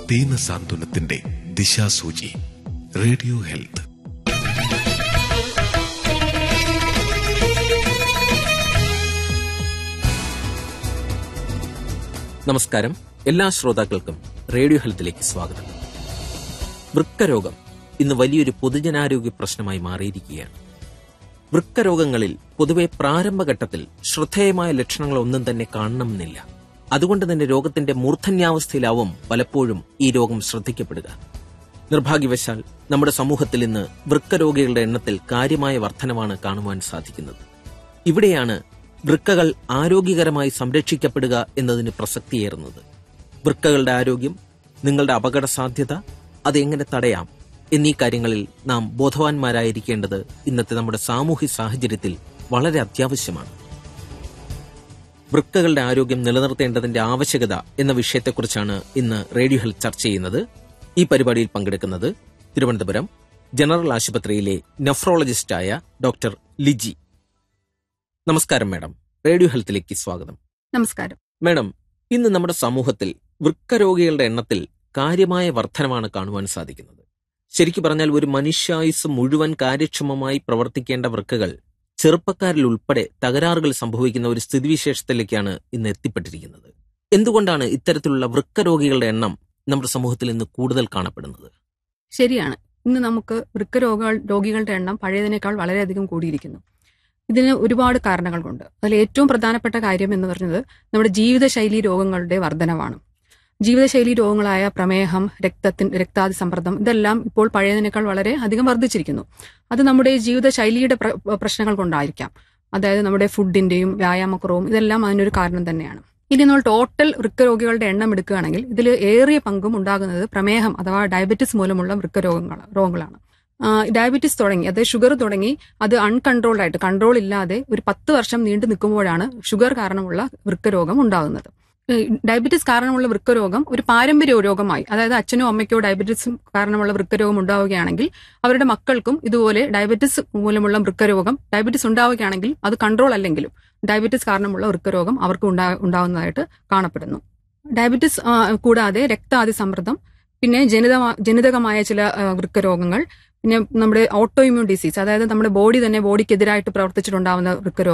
ദീന സാന്ത്വനത്തിന്റെ ദിശാസൂചി radio health നമസ്കാരം എല്ലാ ശ്രോതാക്കൾക്കും റേഡിയോ ഹെൽത്തിലേക്ക് സ്വാഗതം വൃക്കരോഗം ഇന്ന് വലിയൊരു പൊതുജനാരോഗ്യ പ്രശ്നമായി മാറിയിരിക്കുകയാണ് വൃക്കരോഗങ്ങളിൽ പൊതുവെ പ്രാരംഭഘട്ടത്തിൽ ശ്രദ്ധേയമായ ലക്ഷണങ്ങളൊന്നും തന്നെ കാണണമെന്നില്ല അതുകൊണ്ട് തന്നെ രോഗത്തിന്റെ മൂർധന്യാവസ്ഥയിലാവും പലപ്പോഴും ഈ രോഗം ശ്രദ്ധിക്കപ്പെടുക നിർഭാഗ്യവശാൽ നമ്മുടെ സമൂഹത്തിൽ ഇന്ന് വൃക്കരോഗികളുടെ എണ്ണത്തിൽ കാര്യമായ വർധനവാണ് കാണുവാൻ സാധിക്കുന്നത് ഇവിടെയാണ് വൃക്കകൾ ആരോഗ്യകരമായി സംരക്ഷിക്കപ്പെടുക എന്നതിന് പ്രസക്തിയേറുന്നത് വൃക്കകളുടെ ആരോഗ്യം നിങ്ങളുടെ അപകട സാധ്യത അതെങ്ങനെ തടയാം എന്നീ കാര്യങ്ങളിൽ നാം ബോധവാന്മാരായിരിക്കേണ്ടത് ഇന്നത്തെ നമ്മുടെ സാമൂഹ്യ സാഹചര്യത്തിൽ വളരെ അത്യാവശ്യമാണ് വൃക്കകളുടെ ആരോഗ്യം നിലനിർത്തേണ്ടതിന്റെ ആവശ്യകത എന്ന വിഷയത്തെക്കുറിച്ചാണ് ഇന്ന് റേഡിയോ ഹെൽത്ത് ചർച്ച ചെയ്യുന്നത് ഈ പരിപാടിയിൽ പങ്കെടുക്കുന്നത് തിരുവനന്തപുരം ജനറൽ ആശുപത്രിയിലെ നെഫ്രോളജിസ്റ്റായ ഡോക്ടർ ലിജി നമസ്കാരം മാഡം റേഡിയോ ഹെൽത്തിലേക്ക് സ്വാഗതം നമസ്കാരം മാഡം ഇന്ന് നമ്മുടെ സമൂഹത്തിൽ വൃക്കരോഗികളുടെ എണ്ണത്തിൽ കാര്യമായ വർധനമാണ് കാണുവാൻ സാധിക്കുന്നത് ശരിക്കു പറഞ്ഞാൽ ഒരു മനുഷ്യായുസ് മുഴുവൻ കാര്യക്ഷമമായി പ്രവർത്തിക്കേണ്ട വൃക്കകൾ ചെറുപ്പക്കാരിൽ ഉൾപ്പെടെ തകരാറുകൾ സംഭവിക്കുന്ന ഒരു സ്ഥിതിവിശേഷത്തിലേക്കാണ് ഇന്ന് എത്തിപ്പെട്ടിരിക്കുന്നത് എന്തുകൊണ്ടാണ് ഇത്തരത്തിലുള്ള വൃക്കരോഗികളുടെ എണ്ണം നമ്മുടെ സമൂഹത്തിൽ ഇന്ന് കൂടുതൽ കാണപ്പെടുന്നത് ശരിയാണ് ഇന്ന് നമുക്ക് വൃക്കരോഗ രോഗികളുടെ എണ്ണം പഴയതിനേക്കാൾ വളരെയധികം കൂടിയിരിക്കുന്നു ഇതിന് ഒരുപാട് കാരണങ്ങളുണ്ട് അതിൽ ഏറ്റവും പ്രധാനപ്പെട്ട കാര്യം എന്ന് പറയുന്നത് നമ്മുടെ ജീവിതശൈലി രോഗങ്ങളുടെ വർധനവാണ് ജീവിതശൈലി രോഗങ്ങളായ പ്രമേഹം രക്തത്തിൻ രക്താതി സമ്മർദ്ദം ഇതെല്ലാം ഇപ്പോൾ പഴയതിനേക്കാൾ വളരെ അധികം വർദ്ധിച്ചിരിക്കുന്നു അത് നമ്മുടെ ജീവിതശൈലിയുടെ പ്ര- പ്രശ്നങ്ങൾ കൊണ്ടായിരിക്കാം അതായത് നമ്മുടെ ഫുഡിന്റെയും വ്യായാമക്കുറവും ഇതെല്ലാം അതിനൊരു കാരണം തന്നെയാണ് ഇനി നമ്മൾ ടോട്ടൽ വൃക്കരോഗികളുടെ എണ്ണം എടുക്കുകയാണെങ്കിൽ ഇതിൽ ഏറിയ പങ്കും ഉണ്ടാകുന്നത് പ്രമേഹം അഥവാ ഡയബറ്റിസ് മൂലമുള്ള വൃക്കരോഗങ്ങൾ രോഗങ്ങളാണ് ഡയബറ്റിസ് തുടങ്ങി അതായത് ഷുഗർ തുടങ്ങി അത് അൺകൺട്രോൾഡ് ആയിട്ട് കൺട്രോൾ ഇല്ലാതെ ഒരു പത്ത് വർഷം നീണ്ടു നിൽക്കുമ്പോഴാണ് ഷുഗർ കാരണമുള്ള വൃക്കരോഗം ഉണ്ടാകുന്നത് ഏഹ് ഡയബറ്റിസ് കാരണമുള്ള വൃക്കരോഗം ഒരു പാരമ്പര്യ രോഗമായി അതായത് അച്ഛനോ അമ്മയ്ക്കോ ഡയബറ്റിസ് കാരണമുള്ള വൃക്കരോഗം ഉണ്ടാവുകയാണെങ്കിൽ അവരുടെ മക്കൾക്കും ഇതുപോലെ ഡയബറ്റിസ് മൂലമുള്ള വൃക്കരോഗം ഡയബറ്റിസ് ഉണ്ടാവുകയാണെങ്കിൽ അത് കൺട്രോൾ അല്ലെങ്കിലും ഡയബറ്റിസ് കാരണമുള്ള വൃക്കരോഗം അവർക്ക് ഉണ്ടാ ഉണ്ടാവുന്നതായിട്ട് കാണപ്പെടുന്നു ഡയബറ്റിസ് ആ, കൂടാതെ രക്താതി സമ്മർദ്ദം പിന്നെ ജനിത ജനിതകമായ ചില ആ, വൃക്കരോഗങ്ങൾ പിന്നെ നമ്മുടെ ഓട്ടോ ഇമ്മ്യൂൺ ഡിസീസ് അതായത് നമ്മുടെ ബോഡി തന്നെ ബോഡിക്കെതിരായിട്ട് പ്രവർത്തിച്ചിട്ടുണ്ടാവുന്ന വൃക്കരോഗം